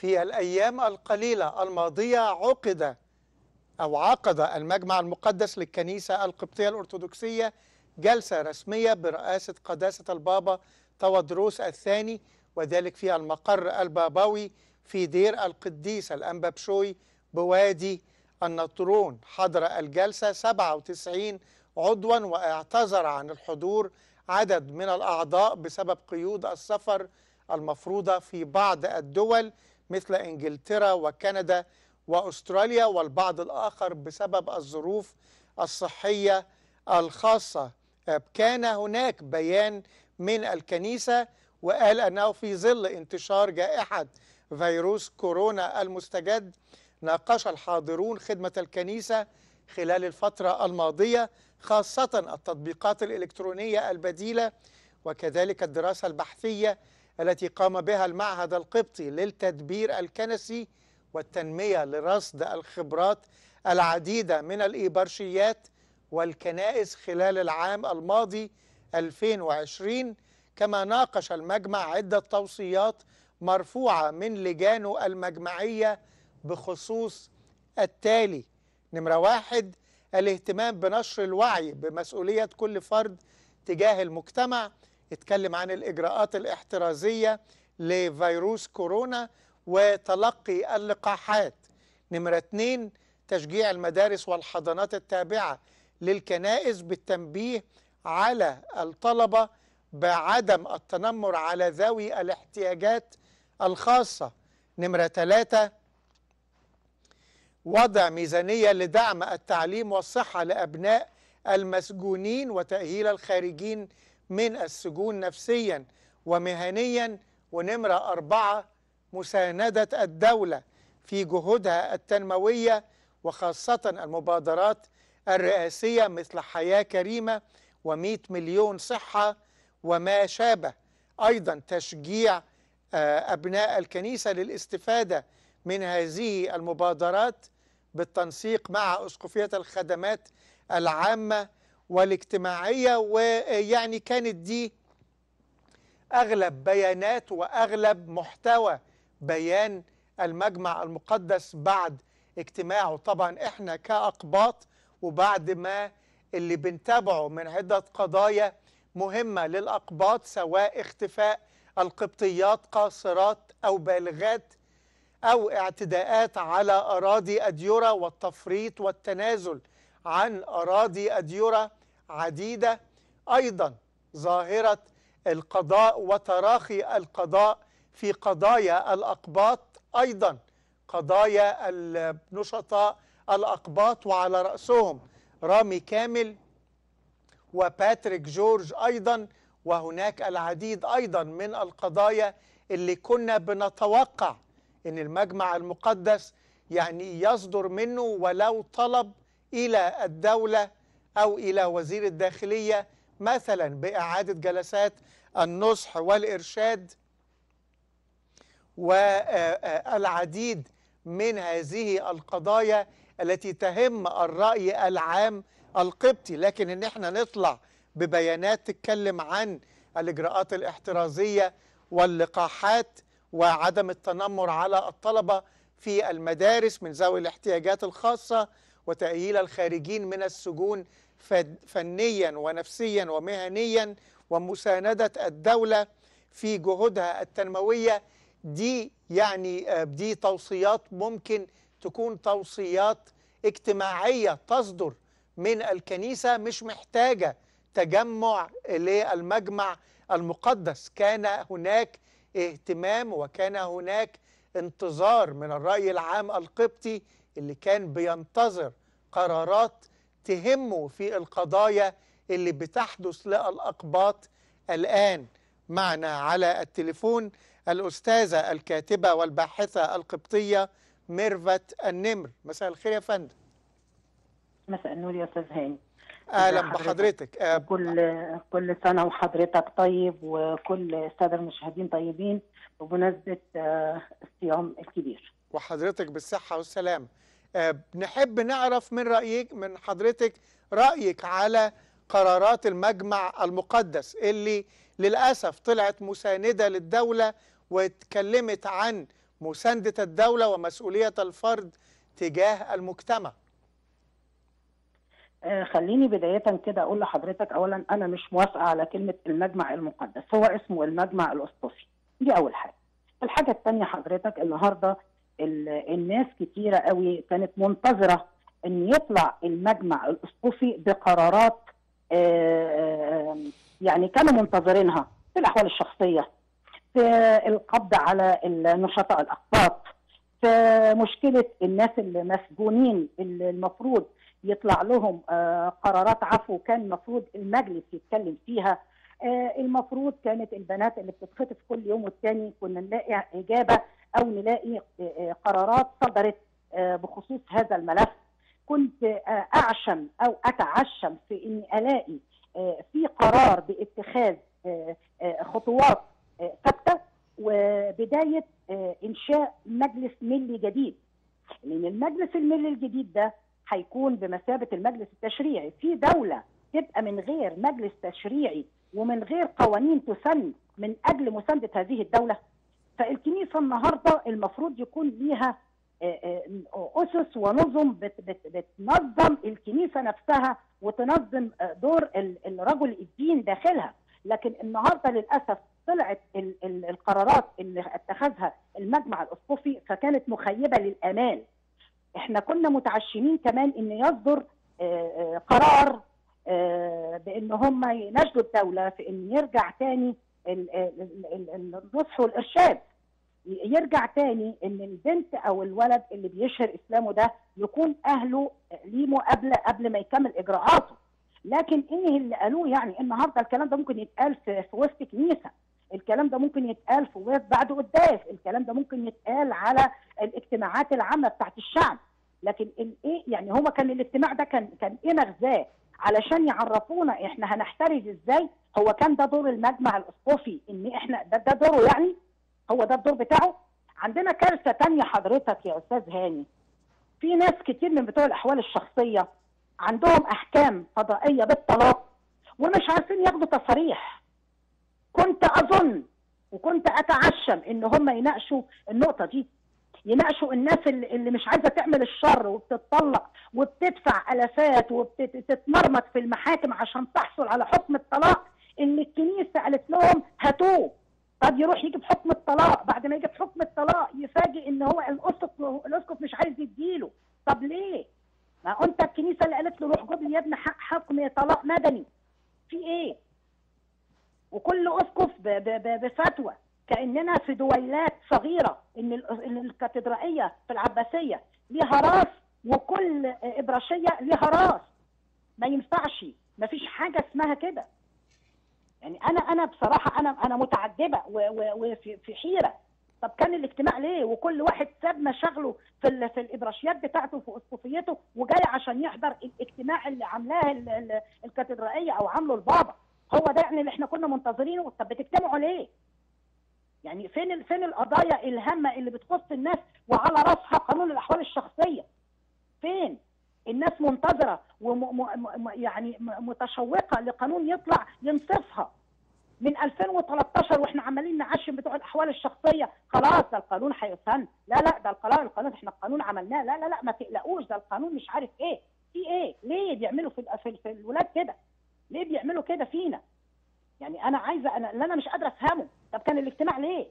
في الأيام القليلة الماضية عقد أو عقد المجمع المقدس للكنيسة القبطية الأرثوذكسية جلسة رسمية برئاسة قداسة البابا تودروس الثاني وذلك في المقر البابوي في دير القديس الأنبا بشوي بوادي النطرون حضر الجلسة 97 عضوا واعتذر عن الحضور عدد من الأعضاء بسبب قيود السفر المفروضة في بعض الدول مثل إنجلترا وكندا وأستراليا والبعض الآخر بسبب الظروف الصحية الخاصة كان هناك بيان من الكنيسة وقال أنه في ظل انتشار جائحة فيروس كورونا المستجد ناقش الحاضرون خدمة الكنيسة خلال الفترة الماضية خاصة التطبيقات الإلكترونية البديلة وكذلك الدراسة البحثية التي قام بها المعهد القبطي للتدبير الكنسي والتنمية لرصد الخبرات العديدة من الإيبارشيات والكنائس خلال العام الماضي 2020 كما ناقش المجمع عدة توصيات مرفوعة من لجانه المجمعية بخصوص التالي نمرة واحد الاهتمام بنشر الوعي بمسؤولية كل فرد تجاه المجتمع اتكلم عن الإجراءات الاحترازية لفيروس كورونا وتلقي اللقاحات نمرة اتنين تشجيع المدارس والحضانات التابعة للكنائس بالتنبيه على الطلبة بعدم التنمر على ذوي الاحتياجات الخاصة نمرة ثلاثة وضع ميزانية لدعم التعليم والصحة لأبناء المسجونين وتأهيل الخارجين من السجون نفسيا ومهنيا ونمرة أربعة مساندة الدولة في جهودها التنموية وخاصة المبادرات الرئاسية مثل حياة كريمة ومئة مليون صحة وما شابه أيضا تشجيع أبناء الكنيسة للاستفادة من هذه المبادرات بالتنسيق مع أسقفية الخدمات العامة والاجتماعية ويعني كانت دي أغلب بيانات وأغلب محتوى بيان المجمع المقدس بعد اجتماعه طبعا احنا كأقباط وبعد ما اللي بنتابعه من عدة قضايا مهمة للأقباط سواء اختفاء القبطيات قاصرات أو بالغات أو اعتداءات على أراضي أديرة والتفريط والتنازل عن أراضي أديرة عديدة أيضا ظاهرة القضاء وتراخي القضاء في قضايا الأقباط أيضا قضايا النشطاء الأقباط وعلى رأسهم رامي كامل وباتريك جورج أيضا وهناك العديد أيضا من القضايا اللي كنا بنتوقع أن المجمع المقدس يعني يصدر منه ولو طلب إلى الدولة أو إلى وزير الداخلية مثلا بإعادة جلسات النصح والإرشاد والعديد من هذه القضايا التي تهم الرأي العام القبطي لكن ان احنا نطلع ببيانات تتكلم عن الإجراءات الاحترازية واللقاحات وعدم التنمر على الطلبة في المدارس من ذوي الاحتياجات الخاصة وتأهيل الخارجين من السجون فنيا ونفسيا ومهنيا ومساندة الدولة في جهودها التنموية دي يعني دي توصيات ممكن تكون توصيات اجتماعية تصدر من الكنيسة مش محتاجة تجمع للمجمع المقدس كان هناك اهتمام وكان هناك انتظار من الرأي العام القبطي اللي كان بينتظر قرارات تهمه في القضايا اللي بتحدث للأقباط الآن معنا على التليفون الأستاذة الكاتبة والباحثة القبطية ميرفت النمر مساء الخير يا فندم مساء النور يا استاذ هاني اهلا بحضرتك آه كل كل سنه وحضرتك طيب وكل الساده المشاهدين طيبين بمناسبه آه الصيام الكبير وحضرتك بالصحه والسلامه آه نحب نعرف من رايك من حضرتك رايك على قرارات المجمع المقدس اللي للاسف طلعت مسانده للدوله واتكلمت عن مساندة الدولة ومسؤولية الفرد تجاه المجتمع آه، خليني بداية كده أقول لحضرتك أولا أنا مش موافقة على كلمة المجمع المقدس هو اسمه المجمع الأسطفي دي أول حاجة الحاجة الثانية حضرتك النهاردة ال- الناس كتيرة قوي كانت منتظرة أن يطلع المجمع الأسطفي بقرارات آه، آه، يعني كانوا منتظرينها في الأحوال الشخصية في القبض على النشطاء الأقباط في مشكلة الناس اللي مسجونين اللي المفروض يطلع لهم آه، قرارات عفو كان المفروض المجلس يتكلم فيها آه، المفروض كانت البنات اللي بتتخطف كل يوم والتاني كنا نلاقي إجابة أو نلاقي آه، آه، قرارات صدرت آه، بخصوص هذا الملف كنت آه، أعشم أو أتعشم في إني ألاقي آه، في قرار باتخاذ آه، آه، خطوات آه، ثابتة وبداية آه، إنشاء مجلس ملي جديد لأن المجلس الملي الجديد ده هيكون بمثابة المجلس التشريعي في دولة تبقى من غير مجلس تشريعي ومن غير قوانين تسن من أجل مساندة هذه الدولة فالكنيسة النهاردة المفروض يكون ليها آه، آه، أسس ونظم بت- بت- بتنظم الكنيسة نفسها وتنظم آه، دور ال- الرجل الدين داخلها لكن النهارده للأسف طلعت ال- ال- القرارات اللي اتخذها المجمع الأسقفي فكانت مخيبة للآمال احنا كنا متعشمين كمان ان يصدر آه، آه، قرار آه، بان هم يناشدوا الدوله في ان يرجع تاني ال- ال- ال- ال- النصح والارشاد ي- يرجع تاني ان البنت او الولد اللي بيشهر اسلامه ده يكون اهله ليه مقابله قبل ما يكمل اجراءاته لكن ايه اللي قالوه يعني النهارده الكلام ده ممكن يتقال في, في وسط كنيسه الكلام ده ممكن يتقال في وسط بعد قداس الكلام ده ممكن يتقال على الاجتماعات العامه بتاعت الشعب لكن الايه يعني هو كان الاجتماع ده كان كان ايه مغزاه علشان يعرفونا احنا هنحترز ازاي هو كان ده دور المجمع الاسقفي ان احنا ده, ده دوره يعني هو ده الدور بتاعه عندنا كارثه تانية حضرتك يا استاذ هاني في ناس كتير من بتوع الاحوال الشخصيه عندهم احكام قضائيه بالطلاق ومش عارفين ياخدوا تصاريح كنت اظن وكنت اتعشم ان هم يناقشوا النقطه دي يناقشوا الناس اللي, اللي مش عايزه تعمل الشر وبتتطلق وبتدفع الافات وبتتمرمط في المحاكم عشان تحصل على حكم الطلاق ان الكنيسه قالت لهم هاتوه طب يروح يجيب حكم الطلاق بعد ما يجيب حكم الطلاق يفاجئ ان هو الاسقف الاسقف مش عايز يديله طب ليه؟ ما انت الكنيسه اللي قالت له روح جيب لي يا ابني حق حكم طلاق مدني في ايه؟ وكل اسقف ب- ب- ب- بفتوى كاننا في دويلات صغيره ان ال- إن الكاتدرائيه في العباسيه ليها راس وكل ابراشيه ليها راس ما ينفعش ما فيش حاجه اسمها كده يعني انا انا بصراحه انا انا متعجبه و- و- وفي في حيره طب كان الاجتماع ليه وكل واحد ساب مشاغله في ال- في الابراشيات بتاعته في اسقفيته وجاي عشان يحضر الاجتماع اللي عاملاه ال- ال- الكاتدرائيه او عامله البابا هو ده يعني اللي احنا كنا منتظرينه طب بتجتمعوا ليه يعني فين ال- فين القضايا الهامه اللي بتخص الناس وعلى راسها قانون الاحوال الشخصيه فين الناس منتظره وم م م يعني م- متشوقه لقانون يطلع ينصفها من 2013 واحنا عمالين نعشم بتوع الاحوال الشخصيه خلاص ده القانون هيسن لا لا ده القانون القانون احنا القانون عملناه لا لا لا ما تقلقوش ده القانون مش عارف ايه في ايه ليه بيعملوا في ال- في, ال- في الولاد كده ليه بيعملوا كده فينا يعني انا عايزه انا اللي انا مش قادره افهمه طب كان الاجتماع ليه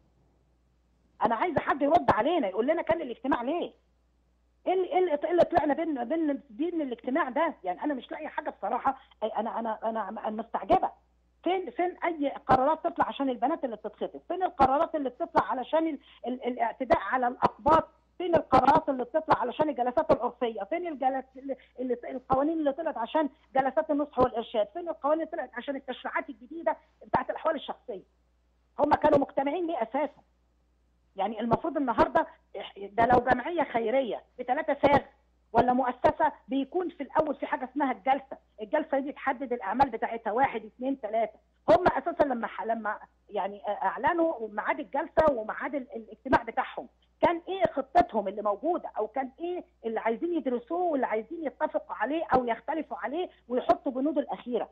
انا عايزه حد يرد علينا يقول لنا كان الاجتماع ليه ايه اللي ايه اللي إيه اللي طلعنا بين بين بين الاجتماع ده يعني انا مش لاقي حاجه بصراحه أي- انا انا انا انا مستعجبه فين فين اي قرارات تطلع عشان البنات اللي بتتخطف فين القرارات اللي بتطلع علشان ال ال الاعتداء على الاقباط فين القرارات اللي بتطلع علشان الجلسات العرفيه فين الجلس اللي القوانين اللي طلعت عشان جلسات النصح والارشاد فين القوانين اللي طلعت عشان التشريعات الجديده بتاعت الاحوال الشخصيه هم كانوا مجتمعين ليه اساسا يعني المفروض النهارده ده لو جمعيه خيريه بثلاثه ساغ ولا مؤسسه بيكون في الاول في حاجه اسمها الجلسه، الجلسه دي تحدد الاعمال بتاعتها واحد اثنين ثلاثه، هم اساسا لما ح- لما يعني اعلنوا ميعاد الجلسه وميعاد ال- الاجتماع بتاعهم، كان ايه خطتهم اللي موجوده او كان ايه اللي عايزين يدرسوه واللي عايزين يتفقوا عليه او يختلفوا عليه ويحطوا بنوده الاخيره.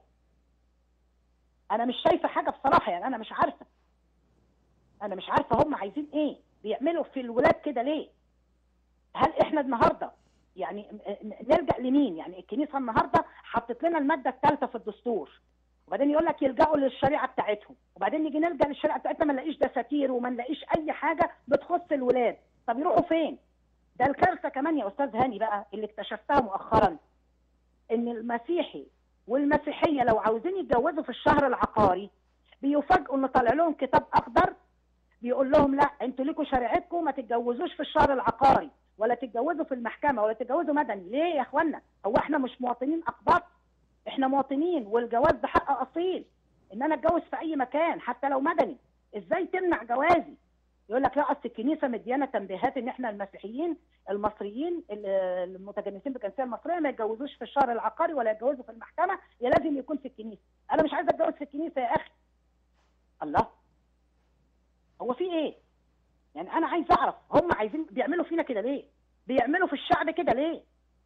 انا مش شايفه حاجه بصراحه يعني انا مش عارفه. انا مش عارفه هم عايزين ايه بيعملوا في الولاد كده ليه هل احنا النهارده يعني ن- ن- نلجا لمين يعني الكنيسه النهارده حطت لنا الماده الثالثه في الدستور وبعدين يقول لك يلجأوا للشريعه بتاعتهم وبعدين نيجي نلجأ للشريعه بتاعتنا ما نلاقيش دساتير وما نلاقيش اي حاجه بتخص الولاد طب يروحوا فين ده الكارثه كمان يا استاذ هاني بقى اللي اكتشفتها مؤخرا ان المسيحي والمسيحيه لو عاوزين يتجوزوا في الشهر العقاري بيفاجئوا ان طالع لهم كتاب اخضر بيقول لهم لا انتوا ليكوا شريعتكم ما تتجوزوش في الشهر العقاري ولا تتجوزوا في المحكمه ولا تتجوزوا مدني ليه يا اخوانا هو احنا مش مواطنين اقباط احنا مواطنين والجواز ده حق اصيل ان انا اتجوز في اي مكان حتى لو مدني ازاي تمنع جوازي يقول لك لا اصل الكنيسه مديانا تنبيهات ان احنا المسيحيين المصريين ال- المتجنسين بالجنسيه المصريه ما يتجوزوش في الشهر العقاري ولا يتجوزوا في المحكمه يا لازم يكون في الكنيسه انا مش عايزه اتجوز في الكنيسه يا اخي الله هو في ايه يعني انا عايز اعرف هم عايزين بيعملوا فينا كده ليه بيعملوا في الشعب كده ليه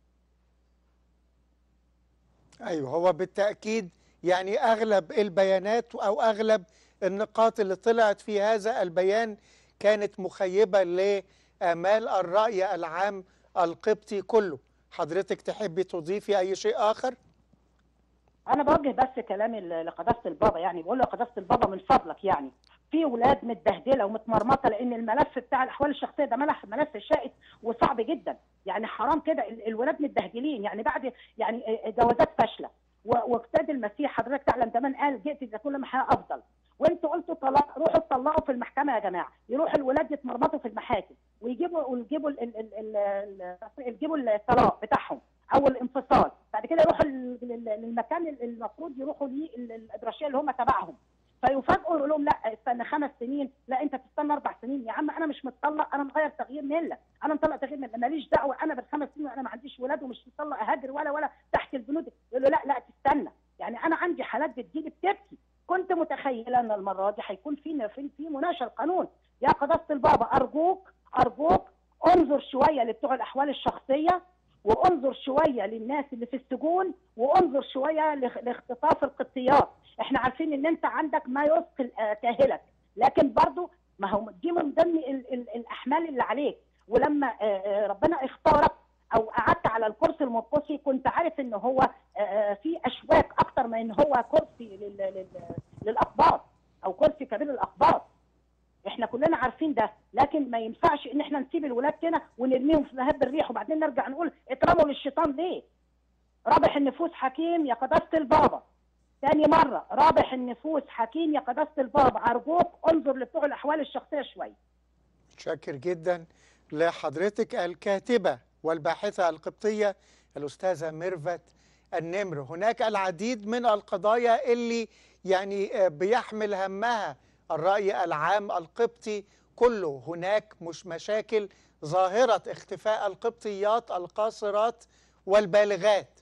ايوه هو بالتاكيد يعني اغلب البيانات او اغلب النقاط اللي طلعت في هذا البيان كانت مخيبه لامال الراي العام القبطي كله حضرتك تحبي تضيفي اي شيء اخر انا بوجه بس كلامي ل- لقداسه البابا يعني بقول له قداسه البابا من فضلك يعني في ولاد متبهدله ومتمرمطه لان الملف بتاع الاحوال الشخصيه ده ملف ملف شائك وصعب جدا يعني حرام كده ال- الولاد متبهدلين يعني بعد يعني جوازات فاشله و- واجتاد المسيح حضرتك تعلم زمان قال جئت اذا كل ما حياه افضل وانتوا قلتوا طلاق روحوا اتطلقوا في المحكمه يا جماعه يروح الولاد يتمرمطوا في المحاكم ويجيبوا ويجيبوا ال- ال- ال- ال- ال- يجيبوا الطلاق بتاعهم او الانفصال بعد كده يروحوا لل- لل- للمكان اللي المفروض يروحوا ليه ال- الادراشيه اللي هم تبعهم فيفاجئوا يقول لهم لا استنى خمس سنين لا انت تستنى اربع سنين يا عم انا مش متطلق انا مغير تغيير مله انا مطلق تغيير مله ماليش دعوه انا بالخمس سنين وانا ما عنديش ولاد ومش مطلق اهاجر ولا ولا تحت البنود يقول له لا لا تستنى يعني انا عندي حالات بتجيلي بتبكي كنت متخيله ان المره دي هيكون في في في مناقشه القانون يا قداسه البابا ارجوك ارجوك انظر شويه لبتوع الاحوال الشخصيه وانظر شويه للناس اللي في السجون وانظر شويه لاخ- لاختطاف القبطيات احنا عارفين ان انت عندك ما يثقل آه، كاهلك لكن برضو ما هو دي من ضمن ال- ال- الاحمال اللي عليك ولما آه، آه، ربنا اختارك او قعدت على الكرسي المنقصي كنت عارف ان هو آه، آه، في اشواك اكتر من ان هو كرسي لل- لل- للاقباط او كرسي كبير الاقباط احنا كلنا عارفين ده لكن ما ينفعش ان احنا نسيب الولاد كده ونرميهم في مهب الريح وبعدين نرجع نقول اترموا للشيطان ليه رابح النفوس حكيم يا قداسه البابا تاني مرة رابح النفوس حكيم يا قداسة البابا أرجوك انظر لبتوع الأحوال الشخصية شوية متشكر جدا لحضرتك الكاتبة والباحثة القبطية الأستاذة ميرفت النمر هناك العديد من القضايا اللي يعني آه، بيحمل همها الرأي العام القبطي كله هناك مش مشاكل ظاهرة اختفاء القبطيات القاصرات والبالغات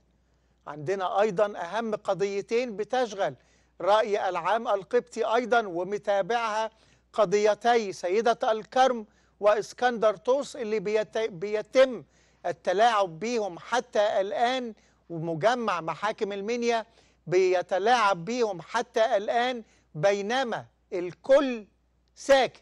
عندنا أيضا أهم قضيتين بتشغل رأي العام القبطي أيضا ومتابعها قضيتي سيدة الكرم وإسكندر طوس اللي بيت- بيتم التلاعب بيهم حتى الآن ومجمع محاكم المنيا بيتلاعب بيهم حتى الآن بينما الكل ساكت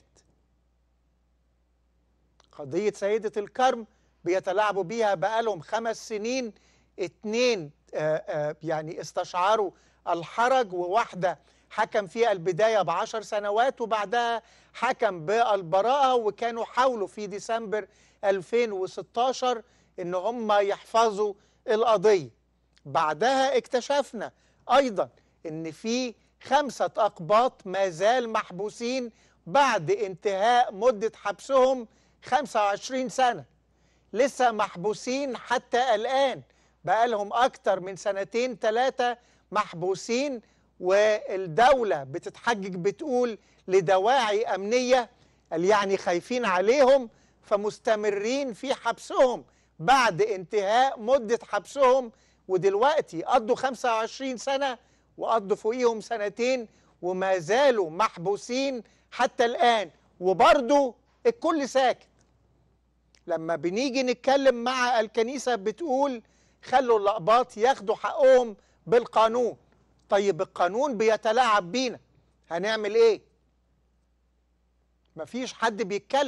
قضية سيدة الكرم بيتلاعبوا بيها بقالهم خمس سنين اتنين آه، آه، يعني استشعروا الحرج وواحدة حكم في البداية بعشر سنوات وبعدها حكم بالبراءة وكانوا حاولوا في ديسمبر 2016 ان هم يحفظوا القضية بعدها اكتشفنا ايضا ان في خمسة اقباط ما زال محبوسين بعد انتهاء مدة حبسهم 25 سنة لسه محبوسين حتى الآن بقالهم أكتر من سنتين ثلاثة محبوسين والدولة بتتحجج بتقول لدواعي أمنية قال يعني خايفين عليهم فمستمرين في حبسهم بعد انتهاء مدة حبسهم ودلوقتي قضوا 25 سنة وقضوا فوقيهم سنتين وما زالوا محبوسين حتى الآن وبرضه الكل ساكت لما بنيجي نتكلم مع الكنيسة بتقول خلوا الأقباط ياخدوا حقهم بالقانون طيب القانون بيتلاعب بينا هنعمل ايه مفيش حد بيتكلم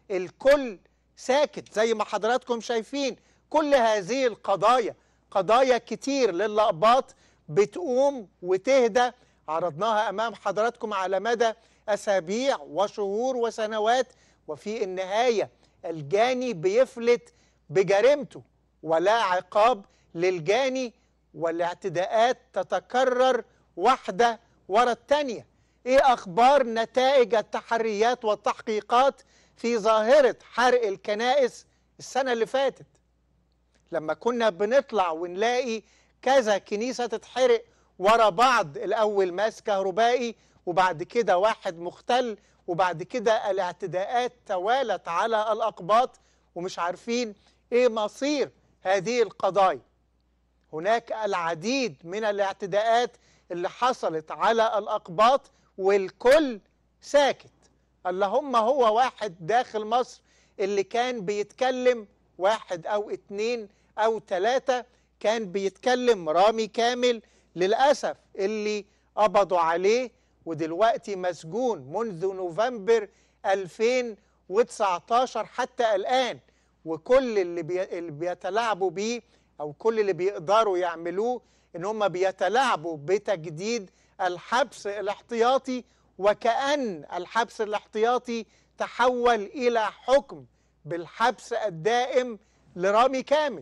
الكل ساكت زي ما حضراتكم شايفين كل هذه القضايا قضايا كتير للأقباط بتقوم وتهدى عرضناها أمام حضراتكم على مدى أسابيع وشهور وسنوات وفي النهاية الجاني بيفلت بجريمته ولا عقاب للجاني والاعتداءات تتكرر واحدة ورا التانية ايه اخبار نتائج التحريات والتحقيقات في ظاهرة حرق الكنائس السنة اللي فاتت لما كنا بنطلع ونلاقي كذا كنيسة تتحرق ورا بعض الأول ماس كهربائي وبعد كده واحد مختل وبعد كده الاعتداءات توالت على الأقباط ومش عارفين ايه مصير هذه القضايا هناك العديد من الاعتداءات اللي حصلت على الأقباط والكل ساكت اللهم هو واحد داخل مصر اللي كان بيتكلم واحد أو اتنين أو تلاتة كان بيتكلم رامي كامل للأسف اللي قبضوا عليه ودلوقتي مسجون منذ نوفمبر 2019 حتى الآن وكل اللي, بي... اللي بيتلاعبوا بيه أو كل اللي بيقدروا يعملوه إن هم بيتلاعبوا بتجديد الحبس الاحتياطي وكأن الحبس الاحتياطي تحول إلى حكم بالحبس الدائم لرامي كامل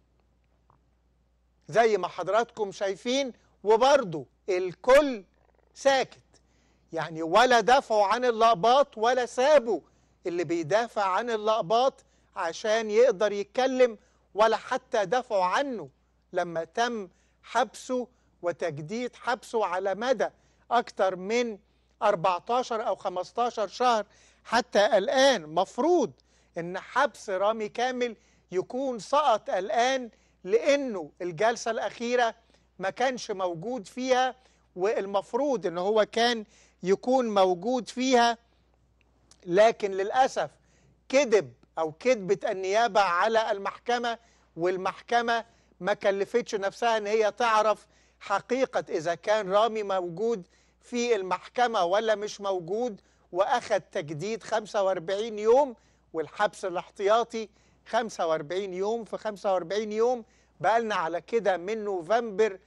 زي ما حضراتكم شايفين وبرضه الكل ساكت يعني ولا دافعوا عن اللقباط ولا سابوا اللي بيدافع عن اللقباط عشان يقدر يتكلم ولا حتى دافعوا عنه لما تم حبسه وتجديد حبسه على مدى أكثر من 14 أو 15 شهر حتى الآن مفروض إن حبس رامي كامل يكون سقط الآن لأنه الجلسة الأخيرة ما كانش موجود فيها والمفروض إن هو كان يكون موجود فيها لكن للأسف كذب أو كذبت النيابة على المحكمة والمحكمة ما كلفتش نفسها إن هي تعرف حقيقة إذا كان رامي موجود في المحكمة ولا مش موجود وأخذ تجديد 45 يوم والحبس الاحتياطي 45 يوم في 45 يوم بقالنا على كده من نوفمبر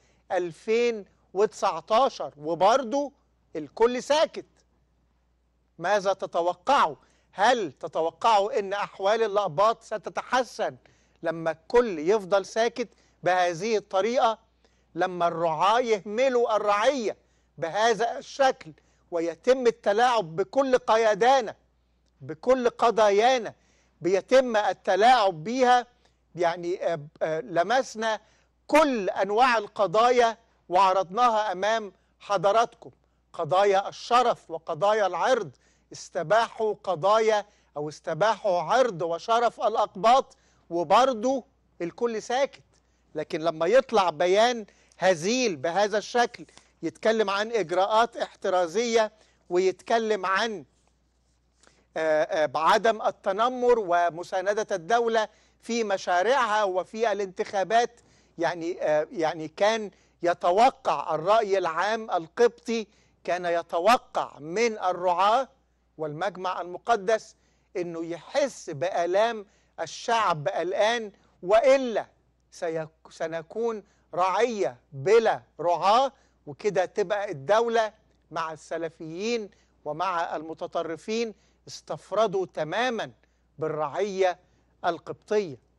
2019 وبرضه الكل ساكت ماذا تتوقعوا؟ هل تتوقعوا ان احوال الاقباط ستتحسن لما الكل يفضل ساكت بهذه الطريقه لما الرعاه يهملوا الرعيه بهذا الشكل ويتم التلاعب بكل قيادانا بكل قضايانا بيتم التلاعب بيها يعني لمسنا كل انواع القضايا وعرضناها امام حضراتكم قضايا الشرف وقضايا العرض استباحوا قضايا او استباحوا عرض وشرف الاقباط وبرضه الكل ساكت لكن لما يطلع بيان هزيل بهذا الشكل يتكلم عن اجراءات احترازيه ويتكلم عن عدم التنمر ومسانده الدوله في مشاريعها وفي الانتخابات يعني يعني كان يتوقع الراي العام القبطي كان يتوقع من الرعاه والمجمع المقدس انه يحس بالام الشعب الان والا سنكون رعيه بلا رعاه وكده تبقى الدوله مع السلفيين ومع المتطرفين استفردوا تماما بالرعيه القبطيه